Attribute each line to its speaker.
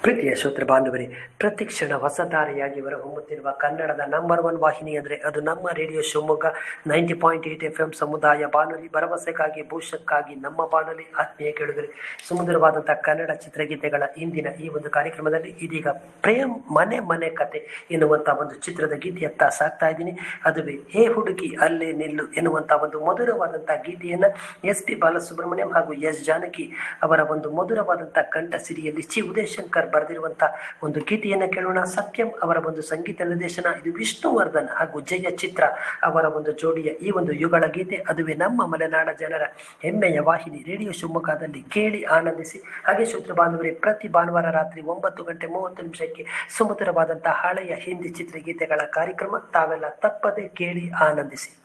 Speaker 1: ಪ್ರೀತಿಯ ಶ್ರೋತೃ ಬಾಂಧವರೇ ಪ್ರತಿಕ್ಷಣ ಹೊಸದಾರಿಯಾಗಿ ಹೊಮ್ಮುತ್ತಿರುವ ಕನ್ನಡದ ನಂಬರ್ ಒನ್ ವಾಹಿನಿ ಅಂದರೆ ಅದು ನಮ್ಮ radio Shivamogga ninety point eight F M ಸಮುದಾಯ ಬಾನುಲಿ ಭರವಸೆಗಾಗಿ ಭವಿಷ್ಯಕ್ಕಾಗಿ ನಮ್ಮ ಬಾನುಲಿ ಆತ್ಮೀಯ ಕೇಳುಗರೆ ಸುಮಧುರವಾದಂತಹ ಕನ್ನಡ ಚಿತ್ರಗೀತೆಗಳ ಇಂದಿನ ಈ ಒಂದು ಕಾರ್ಯಕ್ರಮದಲ್ಲಿ ಇದೀಗ ಪ್ರೇಮ್ ಮನೆ ಮನೆ ಕತೆ ಎನ್ನುವಂಥ ಒಂದು ಚಿತ್ರದ ಗೀತೆಯತ್ತ ಸಾಕ್ತಾ ಇದ್ದೀನಿ ಅದುವೇ ಹೇ ಹುಡುಗಿ ಅಲ್ಲೇ ನಿಲ್ಲು ಎನ್ನುವಂಥ ಒಂದು ಮಧುರವಾದಂತಹ ಗೀತೆಯನ್ನ ಎಸ್ ಪಿ ಬಾಲಸುಬ್ರಹ್ಮಣ್ಯಂ ಹಾಗೂ ಎಸ್ ಜಾನಕಿ ಅವರ ಒಂದು ಮಧುರವಾದಂತಹ ಕಂಠ ಸಿರಿಯಲ್ಲಿ ಚಿ ಉದಯಶಂಕರ್ ಬರೆದಿರುವಂತಹ ಒಂದು ಗೀತೆಯನ್ನ ಕೇಳೋಣ ಸತ್ಯಂ ಅವರ ಒಂದು ಸಂಗೀತ ನಿರ್ದೇಶನ ಇದು ವಿಷ್ಣುವರ್ಧನ್ ಹಾಗೂ ಜಯ ಚಿತ್ರ ಅವರ ಒಂದು ಜೋಡಿಯ ಈ ಒಂದು ಯುಗಳ ಗೀತೆ ಅದುವೇ ನಮ್ಮ ಮಲೆನಾಡ ಜನರ ಹೆಮ್ಮೆಯ ವಾಹಿನಿ ರೇಡಿಯೋ ಶಿವಮೊಗ್ಗದಲ್ಲಿ ಕೇಳಿ ಆನಂದಿಸಿ ಹಾಗೆ ಶ್ರೋತೃ ಬಾಂಧವರೇ ಪ್ರತಿ ಭಾನುವಾರ ರಾತ್ರಿ ಒಂಬತ್ತು ಗಂಟೆ ಮೂವತ್ತು ನಿಮಿಷಕ್ಕೆ ಸುಮಧುರವಾದಂತಹ ಹಳೆಯ ಹಿಂದಿ ಚಿತ್ರಗೀತೆಗಳ ಕಾರ್ಯಕ್ರಮ ತಾವೆಲ್ಲ ತಪ್ಪದೆ ಕೇಳಿ ಆನಂದಿಸಿ